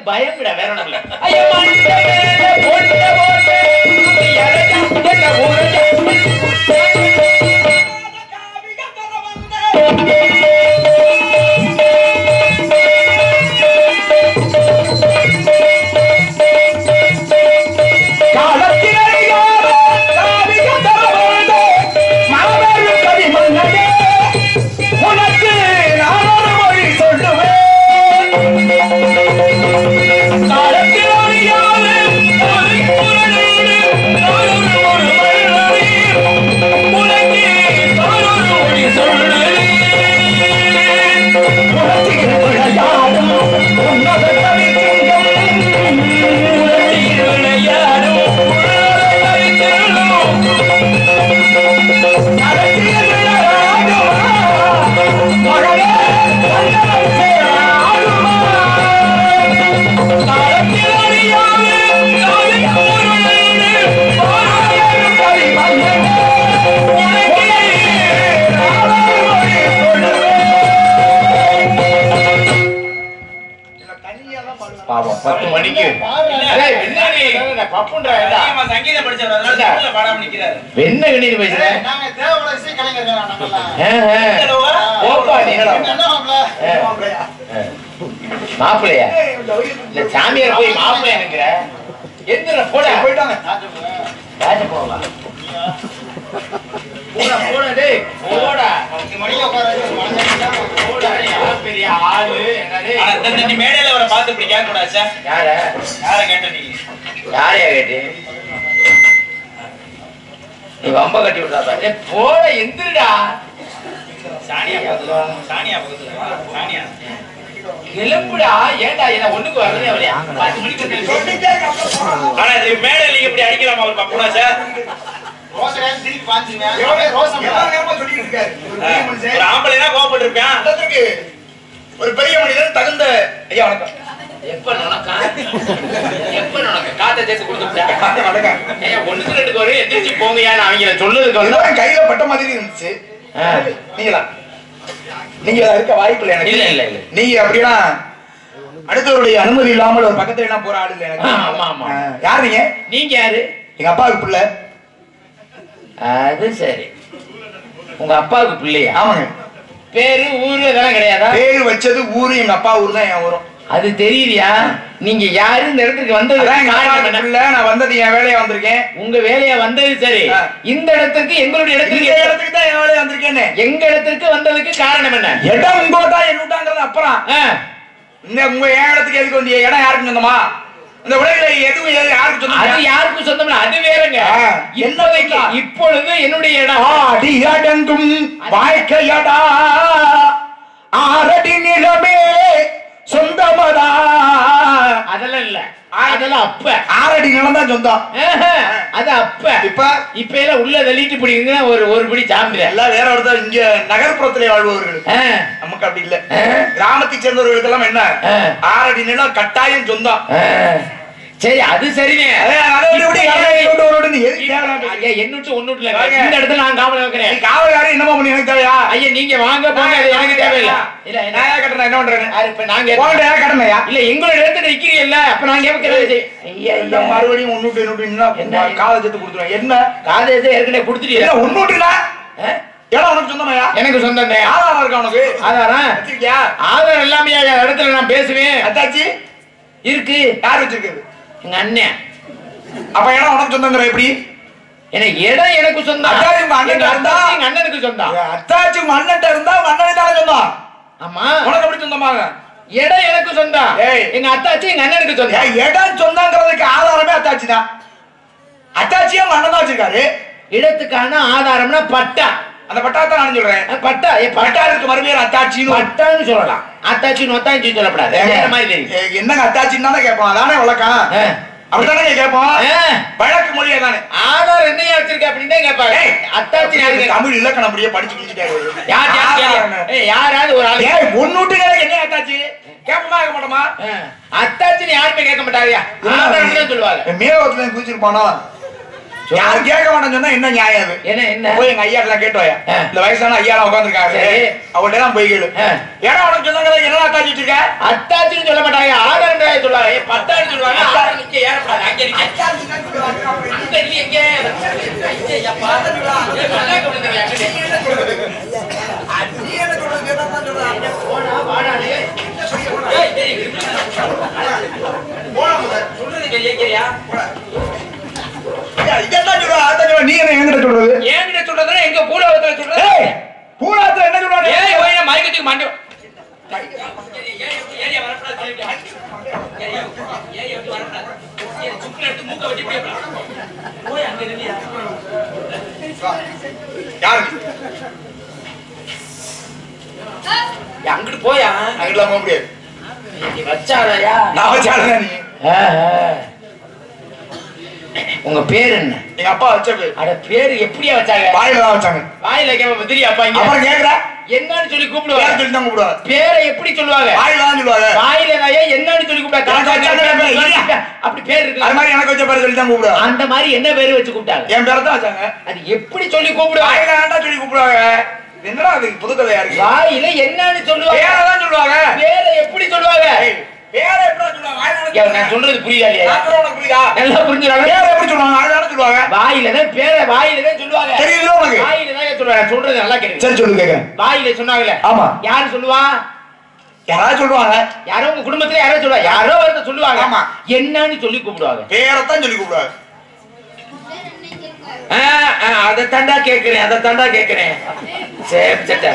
பயம் விட வேற ஒண்ணும் இல்ல ஐயா மண்டை மேல போட்ட போட்டு எரஜா என்ன ஊரஜா உனக்கு நான் ஒரு மொழி சொல்லுவேன் காலத்தில் அறியாது ஒரு குரலோடு நானொரு ஒரு மழலை உனக்கு நான் ஒரு மொழி சொல்லுவேன் உலகில் விளையாடும் உன்னத கவிச்சிங்கம் உலகில் விளையாடும் உன்னத கவிச்சிங்கம் அரசியல் விளையாடுமா மகளே கண்ணனை சேராடுமா காலத்தில் அறியாது காலை பொருளோடு பாராயணம் கவி வந்தனே உனக்கே நான் ஒரு மொழி சொல்லுவேன் பாவம் பத்து மணிக்கு ஏய், பின்னாடி பப்புன்றா ஏண்டா? அதிகமா சங்கீதம் படிச்சவர் அதனால இல்ல. ஸ்கூல்ல பாடாம நிக்கிறாரு என்ன கண்ணீர் பேசுறேன் நாங்க தேவல இசை கலைஞர்கள் நாங்கெல்லாம். ஓப்பா நீங்களா என்ன மாப்பிள? மாப்பிள்ளையா இல்ல சாமியார் போய் மாப்பிள்ளையானுங்கிற எந்திர போட போயிட்டாங்க ராஜ போவா போடா போடா டேய் போடா இங்க மணிக்கு உட்கார வச்சு மனசு போடா யார் பெரிய ஆளு என்ன டேய்? ஆனா இந்த நீ மேடையில அவரை பார்த்து இப்படி கேட்க கூடாது சார் யார யாரை கேட்ட நீ யாரையா கேட்டு நீ வம்ப கட்டி விட்டா பாரு போட எந்திரடா சானியா பக்கத்துல சானியா பக்கத்துல சானியா கிளம்புடா ஏன்டா என்ன ஒண்ணுக்கு வரதே அவளையா பத்து மணிக்கு வந்து ஆனா இது மேடையில நீங்க இப்படி அடிக்கலாமா அவர் பப்புனா சார் ரோசை காய்ச்சி திருப்பி பாஞ்சுங்க. ரோசை எல்லா நேரமும் சொல்லிட்டு இருக்காரு ஒரு பெரிய மனுஷன். ஒரு ஆம்பளைனா கோவப்பட்டு இருப்பேன் அதற்கு ஒரு பெரிய மனிதன் தகுந்த ஐயா வணக்கம் எப்ப நடக்கா எப்ப நடக்க காத்த தேசம் கொடுத்துட்டா வணக்கம் ஏன் ஒண்ணுக்கு ரெண்டுக்கு வரும் எந்திரிச்சு போங்கயா நான் அவங்கள சொல்லுறதுக்கு வந்து எல்லாம் கையில பட்ட மாதிரி இருந்துச்சு ஆ. நீங்களா நீங்க இருக்க வாய்ப்பு இல்லை எனக்கு இல்ல, இல்ல, இல்ல. நீங்க அப்படின்னா அடுத்தவருடைய அனுமதி இல்லாமல் ஒரு பக்கத்துல என்ன போற ஆள் இல்ல எனக்கு ஆ, ஆமா, ஆமா. ஆ, யார் நீங்க நீங்க யாரு எங்க அப்பாவுக்கு பிள்ளை அது சரி உங்க அப்பாவுக்கு பிள்ளையா ஆமாங்க பேரு ஊரு அதெல்லாம் கிடையாதா பேரு வச்சது ஊரு எங்க அப்பா ஊர் தான் என் ஊரும் அது தெரியுதியா நீங்க யாரு இந்த இடத்துக்கு வந்தது அதான் எங்க காரணம் அப்பாவுக்கு என்ன? பிள்ளை நான் வந்தது என் வேலையா வந்திருக்கேன் உங்க வேலையா வந்தது சரி ஆ. இந்த இடத்துக்கு எங்களுடைய இந்த இடத்துக்கு இடத்துக்கு தான் என் வேலையா வந்திருக்கேன்னு எங்க இடத்துக்கு வந்ததுக்கு காரணம் என்ன இடம் உங்கோட்டா என் வீட்டாங்கிறது அப்புறம் ஆ, இந்த உங்க என் இடத்துக்கு எதுக்கு வந்தீங்க இடம் யாருக்கு சொந்தமா இந்த உலகில எதுவும் எது- யாருக்கு அது சொந்தம் யாருக்கும் சொந்தம் இல்ல, அது வேறங்க ஆ, இப்போதைக்கு என்னதுக்கா? இப்பொழுது என்னுடைய இடம் ஆடி அடங்கும் வாழ்க்கையடா ஆரடி நிலமே சொந்தமடா அதெல்லாம் இல்ல அதெல்லாம் அப்ப ஆரடி நிலம் தான் சொந்தம் ஆஹா, அது அப்ப இப்ப இப்ப எல்லாம் உள்ள தள்ளிட்டு பிடிங்க ஒரு ஒரு பிடி சாம்பிட எல்லாம் வேற ஒருத்தர் இங்க நகர்ப்புறத்திலே வாழ்பவர்கள் நமக்கு அப்படி இல்ல ஆ. கிராமத்தை சேர்ந்தவர்களுக்கு எல்லாம் என்ன ஆ. ஆரடி நிலம் கட்டாயம் சொந்தம் சரி அது சரினே அதே, அதை விட்டு விட்டு யாரை கொண்டு வரணும்னு எதுக்கு தேவையில்லாம பேசுறீங்க? ஐயா என்னட்டு ஒண்ணுட்டு இல்ல வாங்க. இந்த இடத்துல நான் காவல் நீ வைக்கிறேன் காவல்காரன் என்னமா பண்ணி எனக்கு தேவையா ஐயா நீங்க வாங்க போங்க அது எனக்கு தேவையில்ல இல்ல இல்ல. நான் ஏன் கட்டணும் என்ன பண்றேன் யாரு இப்ப நாங்க போகண்ட ஏன் கடமையா இல்ல எங்களோட இடத்துல நிக்கிறீல்ல அப்ப நாங்க கேட்கறது ஐயா இந்த மறுபடியும் ஒண்ணுட்டு இன்னொட்டு என்ன? என்ன காலை சேர்த்து கொடுத்துருவேன் என்ன காதேசம் ஏற்கனவே கொடுத்துட்டீங்க இல்ல ஒண்ணுட்டுல இடம் உனக்கு சொந்தமாயா எனக்கு சொந்தம் தான் ஆதாரம் இருக்கா உனக்கு ஆதாரம் வச்சிருக்கியா ஆதாரம் இல்லாம இடத்துல நான் பேசுவேன் அத்தாச்சி இருக்கு யார் வச்சிருக்கிறது எங்க அண்ணன் அப்ப இடம் உனக்கு சொந்தங்கிற எப்படி எனக்கு இடம் எனக்கு சொந்தம் அதான் உங்க அண்ணன் எங்க இருந்தா? அத்தாச்சி எங்க அண்ணனுக்கு சொந்தம் அத்தாச்சி உங்க அண்ணன்ட்ட இருந்தா உங்க அண்ணனுக்கு தானே சொந்தம் ஆமா உனக்கு எப்படி சொந்தமாங்க இடம் எனக்கு சொந்தம் ஏய். எங்க அத்தாச்சி எங்க அண்ணனுக்கு சொந்தம் ஏன் இடம் சொந்தங்கிறதுக்கு ஆதாரமே அத்தாச்சி தான் அத்தாச்சியும் உங்க அண்ணன் தான் வச்சிருக்காரு இடத்துக்கான ஆதாரம்னா பட்டா அந்த பட்டாத்தான் நான் சொல்றேன் அஹ் பட்டா ஏ பட்டா பட்டாருக்கு மறுபடியும் அத்தாச்சின்னு ஒரு- பட்டான்னு சொல்லலாம் அத்தாச்சி நொத்தாச்சி சொல்லப்படாது வேற மாதிரி தெரியும் ஏ, என்னங்க அத்தாச்சின்னு தானே கேட்போம் அதானே வழக்கம் ஆ. அப்படித்தானே கேட்போம் ஆ. வழக்கு மொழியா தானே ஆதாரம் என்னையா வச்சிருக்க அப்படின்னு கேட்பாங்க ஏய், அத்தாச்சி யாரு தமிழ் இலக்கணம் அப்படியே படிச்சு கிழிச்சிட்டாரு யார் யார் யார் ஏய், யாராவது ஒரு ஆள் ஏய் ஒன்னுட்டு என்ன அத்தாச்சி கேட்போமா கேட்க மாட்டோமா அத்தாச்சின்னு யாருமே கேட்க மாட்டாங்க ஆதாரம் தான் சொல்லுவாங்க மேலோகத்துல குதிச்சிருப்பானோ யாரும் கேட்க மாட்டேன்னு சொன்னா என்ன நியாயம் அது என்ன என்ன போய் எங்க ஐயா எல்லாம் கேட்டு வாயா ஆ. இந்த வயசான ஐயா உட்காந்துருக்காரு சரி. அவங்கள்ட்ட எல்லாம் போய் கேளு ஆ. ஏன்னா உனக்கு சொன்னாங்க என்னடா காட்டிட்டு இருக்க அத்தாச்சின்னு சொல்ல மாட்டாங்க ஆதாரம் தான் சொல்லுவாங்க ஏய், பத்தாயிரம் சொல்லுவாங்க ஆதாரம் நிக்க ஏறப்படாது அங்க நிக்க அங்க நீ எங்க ஐயே, அப்பா. ஏய், நல்லா கவனிக்கிறேன், அங்க நிக்க. போடா, வாடா, டேய். ஏய், டேய், சொல்றது கேட்கிறியா? ஐயா, இதைத்தான் சொல்றா, அதைத்தான் சொல்றா. நீ என்ன என்கிட்ட சொல்றது என்கிட்ட சொல்றதுன்னா எங்க பூலவத்துல சொல்றது ஏய், பூராத்துல என்ன சொல்றாங்க ஏய் போய் நான் மயக்கத்துக்கு மாட்டேன் ஏரியா வரக்கூடாது சொல்லிட்டேன். ஏரியா, ஏரியா விட்டு வரக்கூடாது. ஏய், சுக்கு எடுத்து மூக்க வெட்டி இப்படியே போடா. போய் அங்க நில்லியா. யாரு நீ? ஏய், அங்கிட்டு போயா அங்கிட்டுலாம் போக முடியாது நீ வச்சாலயா நான் வச்சாலும் நீ உங்க பேர் என்ன எங்க அப்பா வச்ச பேர் அட பேரு எப்படியா வச்சாங்க வாயில தான் வச்சாங்க வாயில கேப்ப தெரியா அப்பா இங்க அப்புறம் கேக்குற என்னன்னு சொல்லி பேர் கூப்பிடுவாங்க சொல்லி தான் கூப்பிடுவாங்க பேரை எப்படி சொல்லுவாங்க வாயில தான் சொல்லுவாங்க வாயில நாயே என்னன்னு சொல்லி எனக்கு வச்சாங்க பேர் இல்லையா? அப்படி பேர் அது இருக்கு மாதிரி எனக்கு வச்ச பேர் சொல்லி தான் கூப்பிடுவாங்க அந்த மாதிரி என்ன பேரு வச்சு கூப்பிட்டாங்க என் பேரை தான் வச்சாங்க அது எப்படி சொல்லி கூப்பிடுவாங்க வாயில ஆண்டா சொல்லி கூப்பிடுவாங்க இது என்னடா அது புது கதையா இருக்கு வாயில என்னன்னு சொல்லுவாங்க பேரை தான் சொல்லுவாங்க பேரை எப்படி சொல்லுவாங்க ஏய், பேரை எப்படி சொல்லுவாங்க வாயில ஏய், தான் நான் சொல்றது புரியுதா இல்லையா நான் சொல்றது உனக்கு புரியுதா நல்லா புரிஞ்சுறாங்க பேரை எப்படி சொல்லுவாங்க வாயில தானே சொல்லுவாங்க வாயில தான் பேரை வாயில தான் சொல்லுவாங்க தெரியுதுல உனக்கு வாயில தான் சொல்லுவாங்க நான் சொல்றது நல்லா கேளுங்க சரி சொல்லு கேக்க வாயில சொன்னாங்கல்ல ஆமா யாரு சொல்லுவா யாராவது சொல்லுவாங்க யாரோ உங்க குடும்பத்துல யாரோ சொல்லுவா யாரோ ஒருத்தர் சொல்லுவாங்க ஆமா. என்னன்னு சொல்லி கூப்பிடுவாங்க பேரை தான் சொல்லி கூப்பிடுவாங்க ஆ, ஆ, அதை தாண்டா கேக்குறேன் அதை தாண்டா கேக்குறேன் சரி சட்டை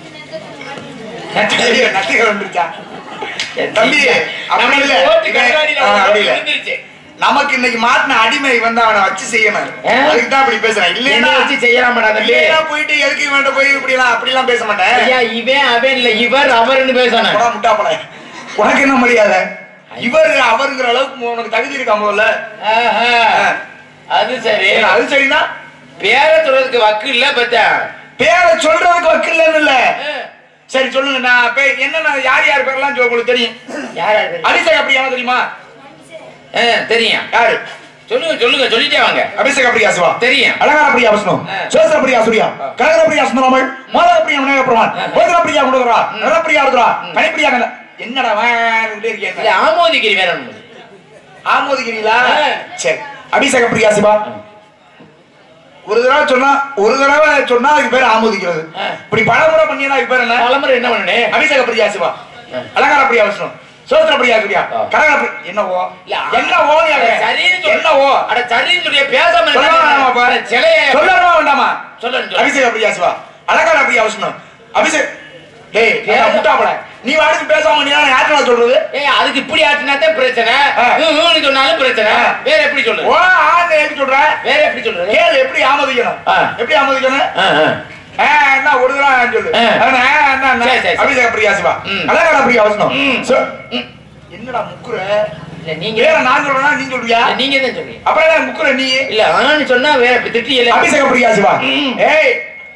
ஐயோ, நட்டுகள் வந்துருச்சா தம்பி, அப்படி இல்ல. ஓட்டு இவன்- கண்ணாடியில ஆ, அப்படி இல்ல. விழுந்துருச்சு. நமக்கு இன்னைக்கு மாட்டின அடிமை வந்து அவனை வச்சு செய்யணும் ஆ? அதுக்கு தான் அப்படி பேசுறேன் என்ன இல்லையா வச்சு செய்யலாமாடா தம்பி இல்லையா போயிட்டு எதுக்கு இவன்ட்ட போய் இப்படி எல்லாம் அப்படி எல்லாம் பேச மாட்டேன் ஐயா இவன் அவன் இல்ல இவர் அவர்னு பேசணும் போடா முட்டா போல உனக்கு என்ன மரியாதை இவர் அவருங்கிற அளவுக்கு உனக்கு தகுதி இருக்கா முதல்ல ஆஹா. அது சரி ஏன்னா, அது சரினா பேர சொல்றதுக்கு வக்கு இல்ல பத்தா பேரை சொல்றதுக்கு வக்கில்லன்னு இல்ல சரி சொல்லுங்க நான் பே- என்னென்ன யார் யார் பேர்லாம் சொல்ல உங்களுக்கு தெரியும் யாரா இது? அபிஷேக் அப்படியான தெரியுமா ஆ, தெரியும் யாரு சொல்லுங்க சொல்லுங்க சொல்லிட்டே வாங்க அபிஷேக் அப்படியா சிவா தெரியும் அலங்கார பிரியா விஷ்ணு ஆ. சேசர பிரியா சூர்யா ஆ. கனகர பிரியா சுந்தராமல் மாதவ பிரியா விநாயக பெருமான் ஆ. கோதர பிரியா குடுகரா ம். நர பிரியா ருத்ரா ம். கனிப்பிரியா கந்த என்னடா வேண்டிட்டே இல்ல இருக்கீங்க ஆமோதிகிரி வேற ஒண்ணு. ஆமோதிக்கிறீங்களா ஆ. சரி அபிஷேக பிரியா சிவா ஒரு தடவை சொன்னா ஒரு தடவை சொன்னா அதுக்கு பேர் ஆமோதிக்கிறது ஆ. இப்படி பல முறை பண்ணினா அதுக்கு பேர் என்ன தலைமுறை என்ன பண்ணனே அபிஷேக பிரியா சிவா ஆ. அலங்கார பிரியா விஷ்ணு சோத்திர பிரியா சூர்யா ஆ. கனகர பிரியா என்னவோ இல்ல, என்னவோ அட, சரின்னு சொல்லு. என்னவோ அட சரின்னு சொல்லியே பேசாம சொல்ல வேணாமா பாரு. அட, சிலைய சொல்லணுமா வேண்டாமா சொல்லணும் சொல்லு. அபிஷேக பிரியா சிவா அலங்கார பிரியா விஷ்ணு அபிஷேக் டேய் ஏய். நான் முட்டாப்பட நீ வாடுக்கு பேசாம நீ யார்கிட்ட சொல்றது ஏய் அதுக்கு இப்படி ஆட்டினாதான் பிரச்சனை ஆ. ஹம், ஹம்னு சொன்னாலும் பிரச்சனை ஆ. வேற எப்படி சொல்லு ஓ ஆண்டு எப்படி சொல்ற வேற எப்படி சொல்றது கேளு எப்படி ஆமோதிக்கணும் ஆ. எப்படி ஆமோதிக்கணும் ஆ, ஆ. ஆ, என்ன ஒரு தடவை சொல்லு ஆ. அதானே? ஆ, என்ன, என்ன? சரி, சரி, சரி. அபிஷேக பிரியா சிவா ம். அலங்கார பிரியா விஷ்ணு ம். சோ- ம். என்னடா முக்குற இல்ல நீங்க வேற நான் சொல்றேனா நீ சொல்றியா இல்ல, நீங்க தான் சொல்றீங்க அப்புறம் என்ன முக்குற நீ இல்ல ஆன்னு சொன்னா வேற இப்படி திட்டியல அபிஷேக பிரியா சிவா ம். ஏய்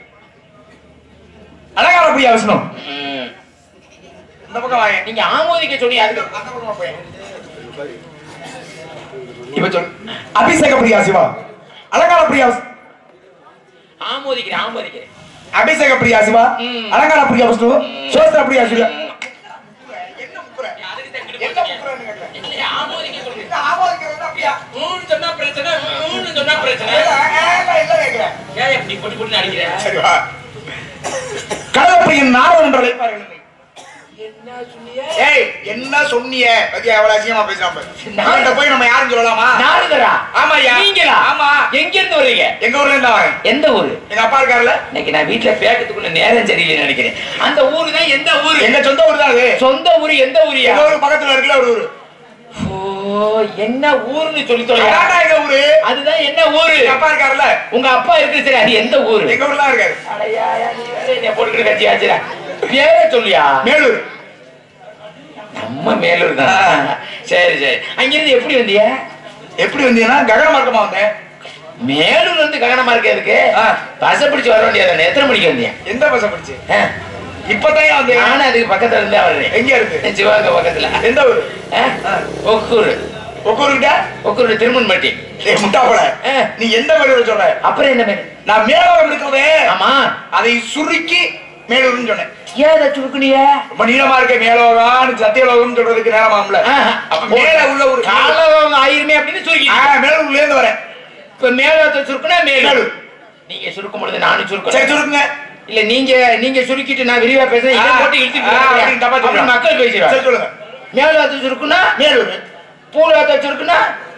அலங்கார பிரியா விஷ்ணு ம். இந்த பக்கம் வாங்க நீங்க ஆமோதிக்க சொல்லி அதுக்கு அந்த பக்கம் போய் இப்ப சொல் அபிஷேக பிரியா சிவா அலங்கார பிரியா ஆமோதிக்கிறேன் ஆமோதிக்கிறேன் அபிஷேக பிரியா சிவா ம். அலங்கார பிரியா விஷ்ணு சோஸ்திர பிரியா சூர்யா என்ன முக்குற என்ன முக்குறன்னு கேக்குறேன் இல்லையா, ஆமோதிக்க சொல்றேன் என்ன ஆமோதிக்கிறது அப்படியா ஊன்னு சொன்னா பிரச்சனை ஊன்னு சொன்னா பிரச்சனை இல்ல, இல்ல, இல்ல கேக்குறேன் ஏன் இப்படி பொட்டி பொட்டி அடிக்கிற சரி வா கடலப்பையன் நாரதன் என்று அழைப்பார்கள் என்னை. என்ன சொன்னிய ஏய் என்ன சொன்னிய பத்தியா எவ்வளவு அசிங்கமா பேசுறான் பாரு. நான் அவன்கிட்ட போய் நம்ம யாரும் சொல்லலாமா நாரதரா ஆமாய்யா. நீங்களா ஆமா. எங்க இருந்து வர்றீங்க எங்க ஊர்ல இருந்தா வரேன் எந்த ஊரு எங்க அப்பா இருக்காருல்ல இன்னைக்கு நான் வீட்டுல பேக்கத்துக்குள்ள நேரம் சரியில்லைன்னு நினைக்கிறேன் அந்த ஊரு தான் எந்த ஊரு எங்க சொந்த ஊர் தான் அது சொந்த ஊரு எந்த ஊரியா எங்க ஊர் பக்கத்துல இருக்குல்ல ஒரு ஊரு ஓ என்ன ஊருன்னு சொல்லி சொல்லுங்க அதான்டா எங்க ஊரு அதுதான் என்ன ஊரு எங்க அப்பா இருக்காருல்ல உங்க அப்பா இருக்கு சரி அது எந்த ஊரு எங்க ஊர்ல தான் இருக்காரு அடையா, நீ வேற என்னைய போட்டுக்கிட்டு கட்சி ஆச்சுடா. பேரை சொல்லியா மேலூர் நம்ம மேலூர் தான் சரி சரி அங்கிருந்து எப்படி வந்திய எப்படி வந்தீங்கன்னா ககன மார்க்கமா வந்தேன் மேலூர்ல இருந்து ககனமா இருக்கிறதுக்கு ஆ. பச பிடிச்சு வர வேண்டியது எத்தனை மணிக்கு வந்தீங்க எந்த பஸ் பிடிச்சு ஆ, இப்பதான் வந்தேன் நானும் அதுக்கு பக்கத்துல இருந்தே வர்றேன் எங்க இருக்கு சிவகங்கை பக்கத்துல எந்த ஊரு ஆ? ஆ. ஒக்கூர் உட்காருக்கிட்ட உட்காரு திருமணம் பண்ணி ஏய் முட்டா போல ஆ. நீ எந்த மேலூர் சொல்ற அப்புறம் என்ன மேல் நான் மேலோகம் இருக்கிறதே ஆமா அதை சுருக்கி மேலூர்னு சொன்னேன் ஏன் அதை சுருக்குனியா ரொம்ப நீளமா இருக்க மேலோகம் சத்தியலோகம் சொல்றதுக்கு நேரமாம்ல அப்ப மேல உள்ள ஒரு காலம் ஆயிருமே அப்படின்னு சுருக்கி ஆ, மேலூர்ல இருந்து வரேன் இப்ப மேலத்தை சுருக்குனா மேலூர் மேலூர். நீங்க சுருக்கும் பொழுது நானும் சரி சுருக்கணும் சுருக்குங்க இல்ல நீங்க நீங்க சுருக்கிட்டு நான் விரிவா பேசுறேன் இதை ஆ, போட்டு இழுத்து ஆ, அப்படின்னு தப்பா சொல்றாங்க. மக்கள் சரி பேசுறாங்க சொல்லுங்க மேலத்தை சுருக்குனா மேலூர் பூலத்தை சுருக்குனா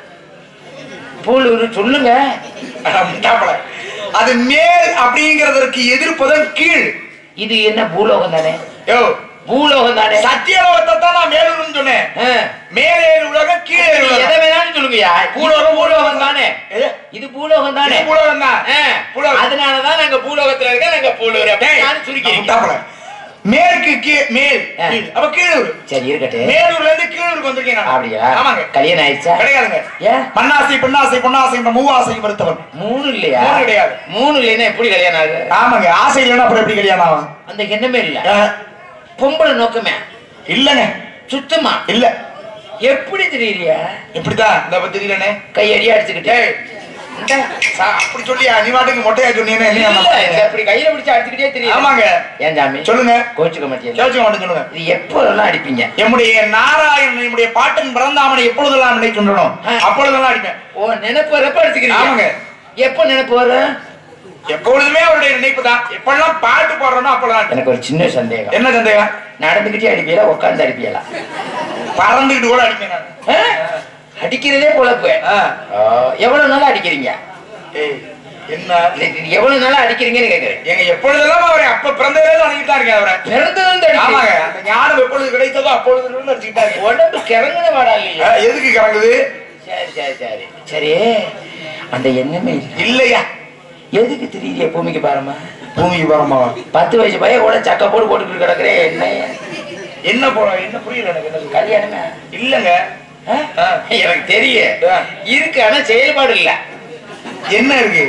பூலூர் சொல்லுங்க அட, முட்டா போல அது மேல் அப்படிங்கிறதற்கு எதிர்ப்பதன் கீழ் இது என்ன பூலோகம் தானே யோ பூலோகம் தானே சத்தியலோகத்தை தான் நான் மேலூர்னு சொன்னேன் ஆ. மேலே உலகம் கீழே நீ எதை உலகம் வேணாலும் சொல்லுங்கய்யா பூலோகம், பூலோகம் தானே எது? இது பூலோகம் தானே இது பூலோகம் தான் ஆ. பூலோகம். அதனாலதான் நாங்க பூலோகத்துல இருக்க நாங்க பூலூர் டேய், அப்படின்னு சுருக்கி முட்டா போல. மேற்கு கீழ் மேல் ஆ. கீழ் அப்ப கீழூர் சரி இருக்கட்டும் மேலூர்ல இருந்து கீழூருக்கு வந்திருக்கேன் நான். அப்படியா ஆமாங்க கல்யாணம் ஆயிடுச்சா கிடையாதுங்க ஏன் மண்ணாசை பெண்ணாசை பொன்னாசை என்ற மூவாசை மறுத்தவன் மூணு இல்லையா மூணு கிடையாது. மூணு இல்லைன்னா எப்படி கல்யாணம் ஆகுது ஆமாங்க ஆசை இல்லைன்னா அப்புறம் எப்படி கல்யாணம் ஆகும் அந்த எண்ணமே இல்ல ஆ, பொம்பளை நோக்கமே இல்லங்க சுத்தமா இல்ல எப்படி தெரியலையா எப்படித்தான் இந்த பத்தி தெரியலனே கையடி அடிச்சுக்கிட்டே இந்தா. அப்படி சொல்லியா நீ வாட்டுக்கு மொட்டையா சொன்னீங்கன்னா என்ன இல்ல, நான் இந்த இப்படி கையில பிடிச்சு அடிச்சுக்கிட்டே தெரியும் ஆமாங்க ஏன் சாமி சொல்லுங்க கோச்சுக்க மாட்டேன் கேள்வி மட்டும் சொல்லுங்க இது எப்போ எல்லாம் அடிப்பீங்க எம்முடைய நாராயணன் நம்முடைய பாட்டன் பிறந்தாமனை எப்பொழுதெல்லாம் நினைக்கின்றனோ ஆ. அப்பொழுதெல்லாம் அடிப்பேன் ஓ நினைப்பு வரப்ப அடிச்சுக்கிறீங்க ஆமாங்க. எப்போ நினைப்பு வரும் எப்பொழுதுமே அவருடைய நினைப்பு தான் எப்பெல்லாம் பாட்டு பாடுறனோ அப்பெல்லாம் அடிப்பேன். எனக்கு ஒரு சின்ன சந்தேகம் என்ன சந்தேகம் நடந்துகிட்டே அடிப்பீங்களா உட்கார்ந்து அடிப்பீங்களா பறந்துகிட்டு கூட அடிப்பேன் நான் ஆ? அடிக்கிறதே பொழப்பு ஆ. ஆ, எவ்வளவு நாளா அடிக்கிறீங்க ஏய், என்ன இல்ல, இது எவ்வளவு நாளா அடிக்கிறீங்கன்னு கேக்குறேன் எங்க எப்பொழுதெல்லாம் அவரை அப்ப பிறந்ததுல அடிக்கிட்டு தான் இருக்கேன் அவரை பிறந்ததுல இருந்து ஆமாங்க அடிக்கிறீங்க. அந்த ஞானம் எப்பொழுது கிடைத்ததோ அப்பொழுது இருந்து அடிச்சுக்கிட்டு தான் இருக்கேன் உடம்பு கிறங்குன வாடா இல்லையா ஆ, எதுக்கு கறங்குது சரி சரி சரி சரி அந்த எண்ணமே இல்ல இல்லையா எதுக்கு திடீர் பூமிக்கு பாருமா பூமிக்கு பரமாவா பத்து வயசு பையன் கூட சக்க போடு போட்டுக்கிட்டு கிடக்குறேன் என்ன என்ன போற என்ன புரியல எனக்கு என்னது கல்யாணமே இல்லங்க ஆ? ஆ. எனக்கு தெரியும் ஆ. இருக்கு ஆனா செயல்பாடு இல்ல என்ன இருக்கு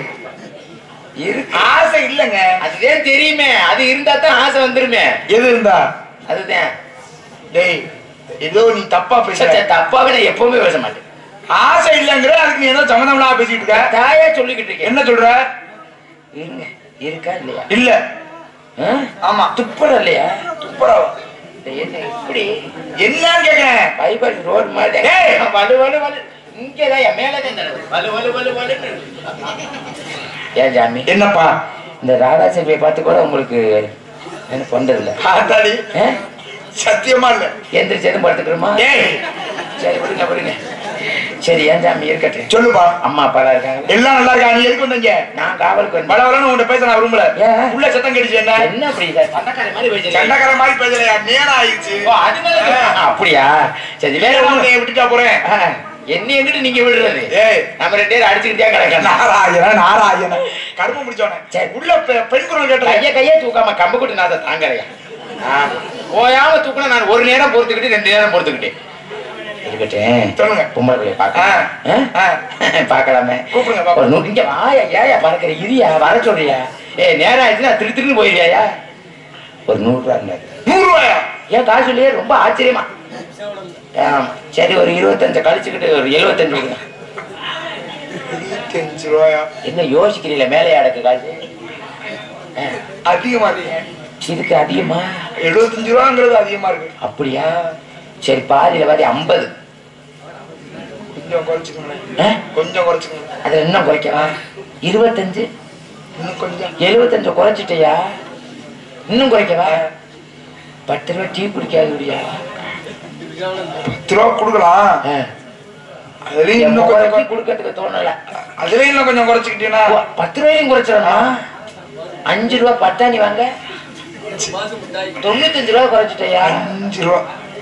இருக்கு ஆசை இல்லங்க அதுதான் தெரியுமே அது இருந்தா தான் ஆசை வந்துருமே எது இருந்தா அதுதான் டேய் ஏதோ நீ தப்பா பேசுற சச்சா, தப்பாவே நான் எப்பவுமே பேச மாட்டேன் ஆசை இல்லங்கிற அதுக்கு நீ ஏதோ சம்மந்தம்லாம் பேசிட்டு இருக்க தாயா சொல்லிக்கிட்டு இருக்கேன் என்ன சொல்ற இருங்க இருக்கா இல்லையா இல்ல ஆ? ஆமா துப்பட இல்லையா துப்புரவா இது என்ன இப்படி என்னன்னு கேக்குறேன் பைபாஸ் ரோடு மாதிரி ஏய்! வலு வலு வலு இங்கதான் என் மேலதான் தடவை. வலு வலு வலு வலுன்னு ஏன் ஜாமி என்னப்பா இந்த ராதா செல்வியை பார்த்து கூட உங்களுக்கு என்ன பண்றது இல்ல ஆத்தாடி ஆ? சத்தியமா இல்ல எந்திரிச்சு எதுவும் படுத்துக்கிறோமா ஏய் சரி விடுங்க விடுங்க சரி ஏன் ஜாமி இருக்கட்டும் சொல்லுப்பா அம்மா அப்பாலாம் இருக்காங்க எல்லாம் நல்லா இருக்கா நீ எதுக்கு வந்தீங்க நான் காவலுக்கு பல வந்தேன் வரணும் உன்கிட்ட பேச நான் விரும்பல ஏன்? உள்ள சத்தம் கடிச்சு என்ன என்ன அப்படி சார் சண்டக்கார மாதிரி பேசுறீங்க சண்டைக்கார மாதிரி பேசலையா நேரம் ஆயிடுச்சு ஓ, அது மேல ஆ, அப்படியா சரி வேற வேற ஒண்ணு உன்னை விட்டுட்டா போறேன் ஆ, என்ன எங்கிட்டு நீங்க விடுறது ஏய் நம்ம ரெண்டு பேரும் அடிச்சுக்கிட்டே கிடக்கணும் நாராயண நாராயண கரும முடிச்சோனே சரி. உள்ள பெ- பெண் குரல் கேட்டேன் கைய கையே தூக்காம கம்பு கொட்டு நான் அதை தாங்கறையா ஓயாம தூக்கினா நான் ஒரு நேரம் பொறுத்துக்கிட்டு ரெண்டு நேரம் பொறுத்துக்கிட்டேன் இருக்கட்டும் சொல்லுங்க. பொம்பளை பிள்ளைய ஆ. பார்க்கலாம் ஆ. பார்க்கலாமே கூப்பிடுங்க, ஒரு பாப்போம். நூறு இங்க வாயா ஏயா பறக்கிற இரியா வர சொல்றியா ஏ நேரம் ஆயிடுச்சுன்னா திரு திருன்னு போயிருவியா ஒரு நூறு ரூபா இருந்தாரு நூறு ரூபாயா ஏன் காசு இல்லையே ரொம்ப ஆச்சரியமா ஆம். சரி ஒரு இருபத்தஞ்சு கழிச்சுக்கிட்டு ஒரு எழுபத்தஞ்சு வைங்க இருபத்தஞ்சு ரூபாயா என்ன யோசிக்கிறீங்களா மேலே அடக்கு காசு ஆ. அதிகமா இருக்கு இதுக்கு அதிகமா எழுபத்தஞ்சு ரூபாங்கிறது அதிகமா இருக்கு அப்படியா சரி பாதியில பாதி ஐம்பது கொஞ்சம் குறைச்சுக்கோங்களேன் ஆ? கொஞ்சம் குறைச்சுக்கோங்க அதுல இன்னும் குறைக்கவா இருபத்தஞ்சு இன்னும் கொஞ்சம் எழுபத்தஞ்சு குறைச்சிட்டியா இன்னும் குறைக்கவா பத்து ரூபா டீ குடிக்காது முடியா பத்து ரூபா கொடுக்கலாம் அதுலயும் இன்னும் கொஞ்சம் குறை- குடுக்கறதுக்கு தோணல அதுலயும் இன்னும் கொஞ்சம் குறைச்சுக்கிட்டீங்கன்னா ஓ, பத்து ரூபாயும் குறைச்சிடணும் அஞ்சு ரூபா பட்டாணி வாங்க தொண்ணூத்தஞ்சு ரூபா குறைச்சிட்டியா அஞ்சு ரூபா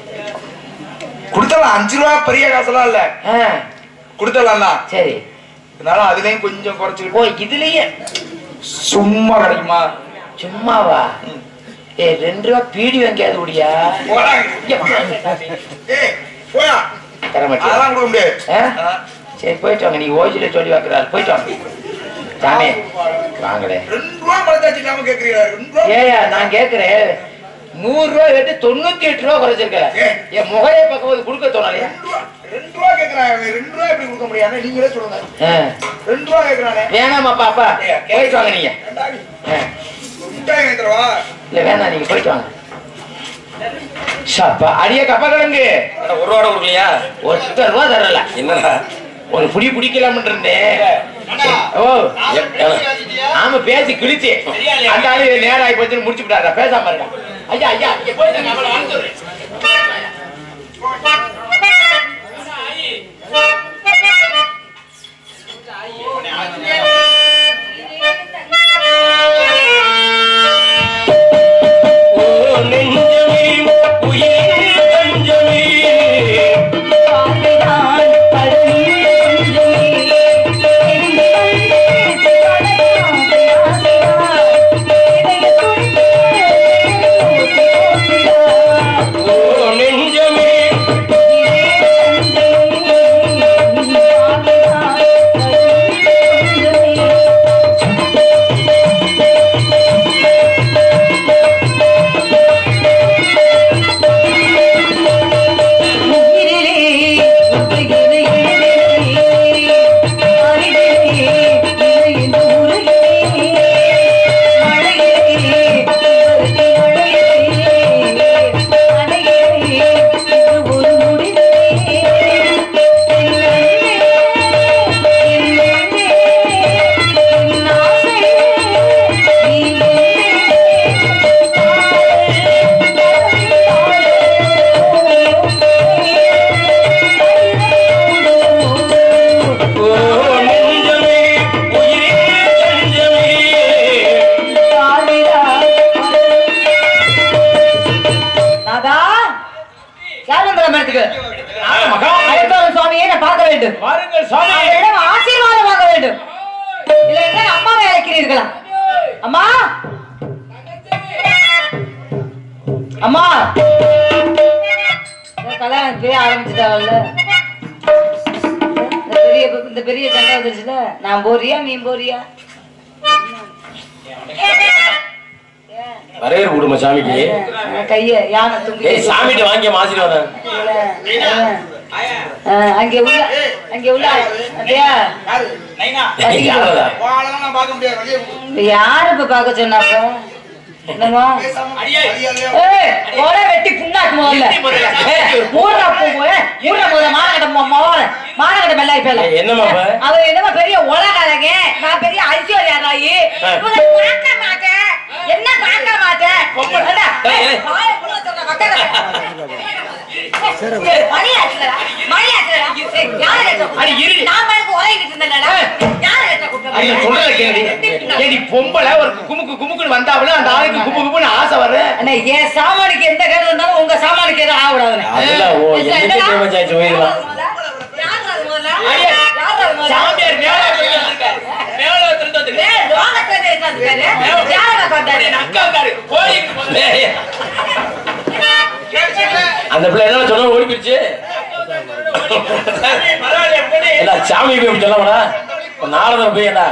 கொடுத்தலாம் அஞ்சு ரூபா பெரிய காசெல்லாம் இல்ல ஆ, கொடுத்தலாம் தான் சரி இருந்தாலும் அதுலயும் கொஞ்சம் ஓ குறைச்சுக்கிட்டு இதுலயே சும்மா கிடைக்குமா சும்மாவா ஏ ரெண்டு ரூபா பீடி வாங்கியாது முடியா போறாங்க இங்க வா. ஏய் போயா தர மாட்டியா அதெல்லாம் கொடுக்க முடியாது ஆ? ஆ. சரி போயிட்டு வாங்க நீங்க ஓஜில சொல்லி வாக்குறாரு போயிட்டு வாங்க சாமி வாங்களே ரெண்டு ரூபா மனசாட்சி இல்லாம கேக்குறீங்களா ரெண்டு ரூபா ஏயா நான் கேக்குறேன் நூறு ரூபாய் வெட்டி தொண்ணூத்தி எட்டு ரூபா குறைச்சிருக்க ஏய். என் முகையை பக்கம் வந்து கொடுக்க தோணலையா ரெண்டு ரூபா ரெண்டு ரூபா கேக்குறாங்க ரெண்டு ரூபா எப்படி கொடுக்க முடியாது நீங்களே சொல்லுங்க ஆ. ரெண்டு ரூபா கேக்குறானே வேணாமாப்பா அப்பா போயிட்டு வாங்க நீங்க ஏண்டா நீ? ஆ. ஒரு மிட்டாய் வாங்கி தரவா இல்ல வேணாம் நீங்க போயிட்டு வாங்க ஷாப்பா அடியே கப்ப கிழங்கு ஒரு ரூபா கொடுக்கலையா ஒத்த ரூபா தரல என்னடா ஒரு புடி பிடிக்கலாம்னு இருந்தேன் அண்ணா, ஓ நாலு பேசி வச்சுட்டியா? ஆமா பேசி கிழிச்சு அந்த ஆளு நேரம் ஆகி போச்சுன்னு முடிச்சு விட்டாரா பேசாம இருக்கா ஐயா ஐயா இங்க போயிட்டு அவளை அனுப்பிச்சுடுறேன். நாதா யாரும் இடத்துக்கு ஆமா, மகா. அடுத்தவன் சுவாமியை நான் பார்க்க வேண்டும் வாருங்கள் சுவாமி அவரிடம் ஆசீர்வாதம் வாங்க வேண்டும் இல்லை என்றால் அம்மாவை அழைக்கிறீர்களா அம்மா அம்மா இந்த கல்யாணம் பெரிய ஆரம்பிச்சுட்டாங்கல்ல இந்த பெரிய இந்த பெரிய சண்டை வந்துருச்சுல நான் போறியா நீ போறியா வரவேற்பு கொடுமா சாமிக்கு அஹ் கைய யானை தும்பி ஏய் சாமிகிட்ட வாங்கிய ஆசீர்வாதம் அஹ் அங்கே உள்ள அங்கே உள்ள அப்படியா யாரு ஏய், யாரடா? வாழலாம் நான் பார்க்க முடியாது வெளியே போ. இப்ப யாரு இப்ப பார்க்க சொன்னாப்ப என்னமோ பேசாம அடியே. மரியாதையா ஏய் கொலை வெட்டி புண்ணாக்கு முதல்ல வெட்டி முதல்ல. ஏய், மூடுறா பூ போய் மூடுற முதல்ல மானகட்ட மோல மானகட்ட மெல்லாய் பேல ஏய், என்னம்மா இப்ப? அவ என்னமோ பெரிய உலகாரங்க நான் பெரிய ஐஸ்வர்யா ராயி ஆ. இவங்க பார்க்க மாட்டேன் என்ன பார்க்க மாட்டேன் பொம்பளை. ஏண்டா, ஏய், ஏய், ஏய். வாயை புள்ள சொல்ற மக்களே. ஏய், மணி ஆச்சுடா, மணி ஆச்சுடா. ஏய், யாரு கேட்ட கூப்பிட்டா? அடி, இரு. நான் பாட்டுக்கு உறங்கிட்டு இருந்தேன்டா. யாரு கேட்ட கூப்பிட்டா? ஐயா சொல்றத கேளு ஏடி பொம்பளை ஒரு குமுக்கு குமுக்குன்னு வந்தாவில அந்த ஆளுக்கு கும்பு கும்புன்னு ஆசை வர்ற அண்ணே, என் சாமானுக்கு எந்த கேடு வந்தாலும் உங்க சாமானுக்கு எதுவும் ஆகக்கூடாதுண்ணே. அதெல்லாம் ஓ ஏய், என்னைக்கு என்னடா? ஃபேமஸ் ஆயிடுச்சு போயிடலாம் யார் அது முதல்ல? ஐயா, யார் அது முதல்ல? சாமியார் மேலோகத்துல வந்திருக்காரு. மேலோகத்துல வந்திருக்காரு. ஏய், லோகத்துல இருக்காது பேரு. யாரை பார்த்தாரு? என் அக்கா இருக்காரு. கோயிலுக்கு போகுது. ஏய், அந்த பிள்ளை என்ன சொன்னா ஓடி போயிடுச்சு சாமி, பரவாயில்லையா, போடி. என்ன சாமி போய் இப்படி சொல்லமாடா நாலரை போய் என்ன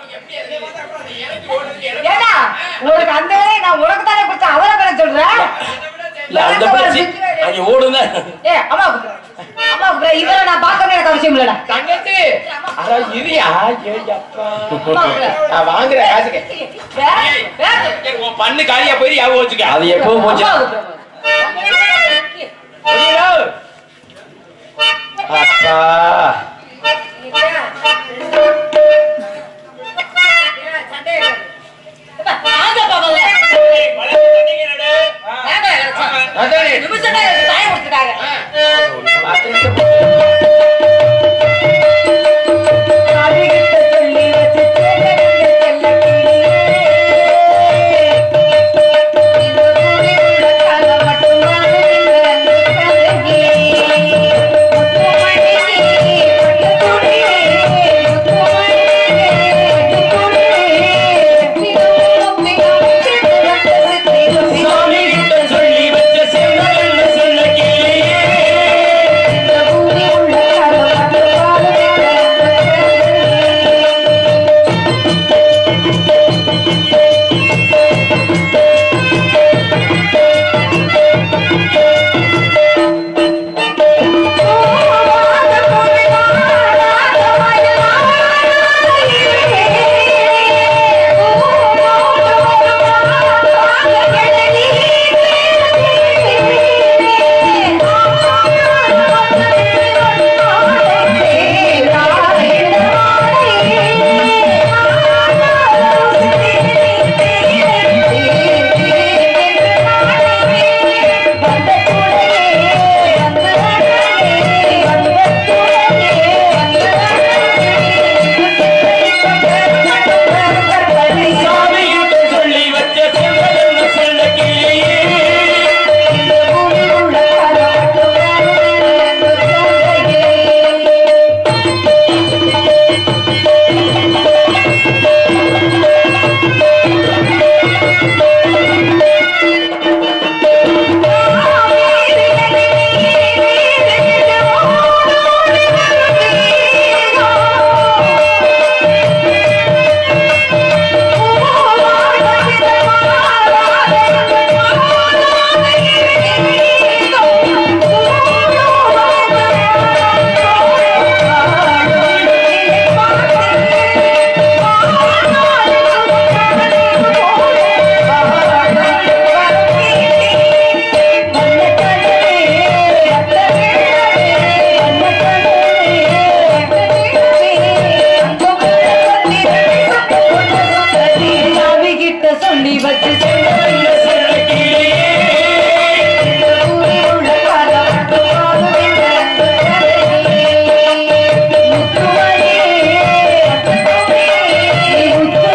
ஏடா, உனக்கு அந்த வேலையை நான் உனக்கு தானே கொடுத்தேன், அவரை தானே சொல்றேன்? இல்ல அந்த பிள்ளை சி- அங்க ஓடுங்க ஏய், அம்மா கூப்பிடு. அம்மா கூப்பிடு. இவரை நான் பார்க்கணும்னு எனக்கு அவசியம் இல்லடா. தங்கச்சி அட இருயா ஏய்யப்பா. அம்மா கூப்பிடு. நான் வாங்குற காசுக்கு வே- வே- சரி, உன் பண்ணு காலியா போய் ஞாபகம் வச்சுக்க அது எப்பவும் போச்சு அம்மா கூப்பிடு. புரியுதா? அப்பா வாங்கப்பா முதல்ல. வாங்க, அதானே. நிமிஷம் தான் எனக்கு time கொடுத்துட்டாங்க. பத்து நிமிஷம் அருகிட்ட சொல்லி வச்சு தேனறிந்த செல்லக்கிளியே. இந்த பூமியுள்ள காலம் மட்டும் வாழ்கின்ற அன்பு கதையே. முத்துமணி, பட்டுத்துணியே, சொல்லி வச்சு செல்ல செல்ல இந்த ஊரில் உள்ள காலம் வாழ்கின்ற முத்துமணி நீ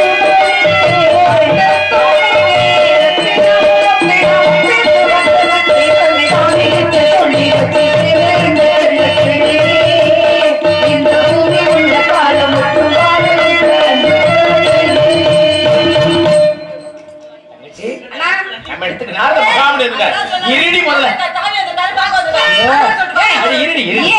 இந்த பூமி உள்ள காலம் மட்டும் நம்ம இடத்துக்கு நாரத மகாமணி இருக்க இருடி முதல்ல அது இருடி இருடி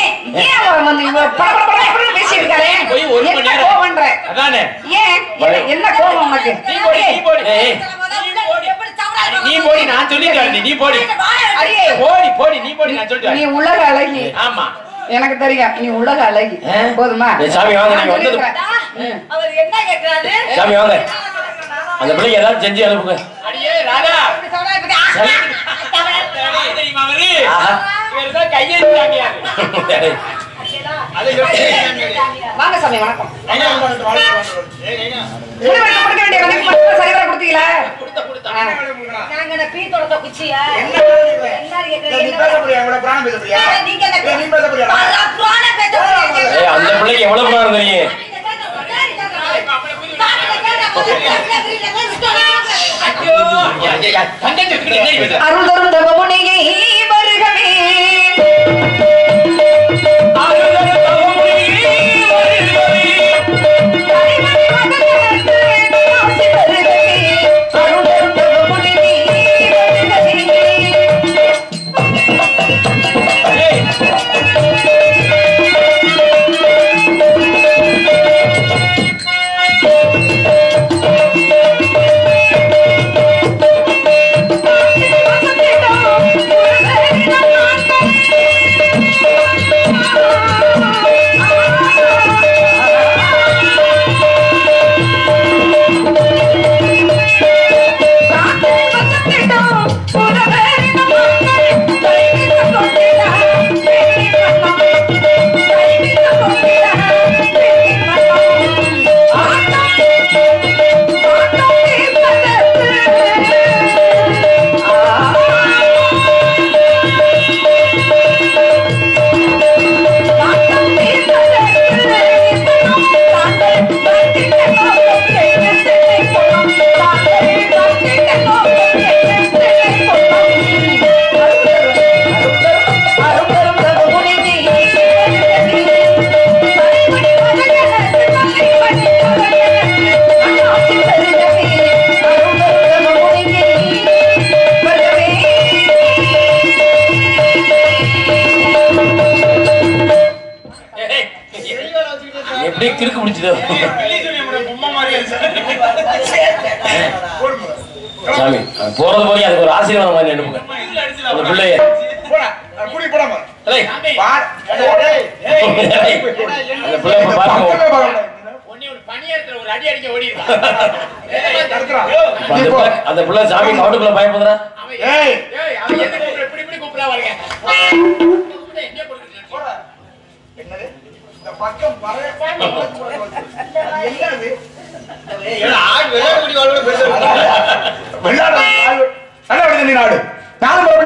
போய் ஒரு மணி நேரம் அதானே என்ன கோபம் உனக்கு நீ போடி நீ போடி ஏய், நீ போடி நான் சொல்லிட்டேன் நீ போடி அடியே. போடி போடி நீ போடி நான் நீ சொல்லிட்டேன் உலக அழகி ஆமா எனக்கு தெரியும் நீ உலக அழகி ஆ? போதுமா ஏய், சாமி வாங்க நீங்க வந்தது அவர் என்ன கேட்கிறாரு சாமி வாங்க அந்த பிள்ளைக்கு ஏதாவது செஞ்சு அனுப்புங்க அடியே ராதா சரி. ஏய், தெரியுமா அவரு ஆஹா. இவர்தான் கையெழுத்தாங்க ஏய், அதை எப்படி வாங்க சாமி வணக்கம் ஐயா, வாழ்த்து, வாழ்த்து, வாழ்த்து. ஏய், ஐயா. முடிவெடுக்க கொடுக்க வேண்டிய மதிப்பு மட்டும் சரிவர கொடுத்தீங்களா கொடுத்த கொடுத்த ஆ. நாங்க என்ன பீ தொடக்க குச்சியா என்ன பேசுறீங்க? எல்லாரும் இல்ல, நீ கேட்கறீங்க பேச முடியாது இவ்வளவு பிராணம் பேச முடியாது நீங்க என்ன இல்ல, நீ பேச முடியாது பல புராண பேச்ச போறீங்க. ஏய், அந்த பிள்ளைக்கு எவ்வளவு நேரம் தெரியும் ஐயோ ஐயா, ஐயா, தங்கச்சி வச்சுக்கிட்டு என்ன பேசுற? அருள் தரும் தவமுனியை வருகவே தலைவன் மகனுக்கு ஆசி வருகவே. அருள் தரும் தவமுனியை வருகவே. ஏய், ஏய், எப்படி கிறுக்கு பிடிச்சதோ பொம்மை மாதிரி இருக்கு. சாமி அது போறது போய் அதுக்கு ஒரு ஆசீர்வாதம் மாதிரி அனுப்புங்க இதுல அடிச்சுடா. அந்த பிள்ளைய போடா கூடி போடாம ஏய், பார் டேய், ஏய், அந்த பிள்ளை இப்ப பாருங்க பக்கமே பார்க்க உன்னை ஒரு பணியாரத்துல ஒரு அடி அடிக்க ஓடி தடுக்கிறான். இப்ப அந்த பிள்ளை அந்த பிள்ளை சாமி கவுண்டுக்குள்ள பயப்படுறா ஏய் ஏய், அவன் எதுக்கு கூப்பிடுற? இப்படி இப்படி கூப்பிடுறா பாருங்க. எங்க போட்டுக்கிட்டு போடா. என்னது இந்த பக்கம் வரவே என்னது ஏடா, ஆள் விளையாடக்கூடிய ஆளோட பேசுறது. வெள்ளாடு நாடு நல்ல விடுதலை நாடு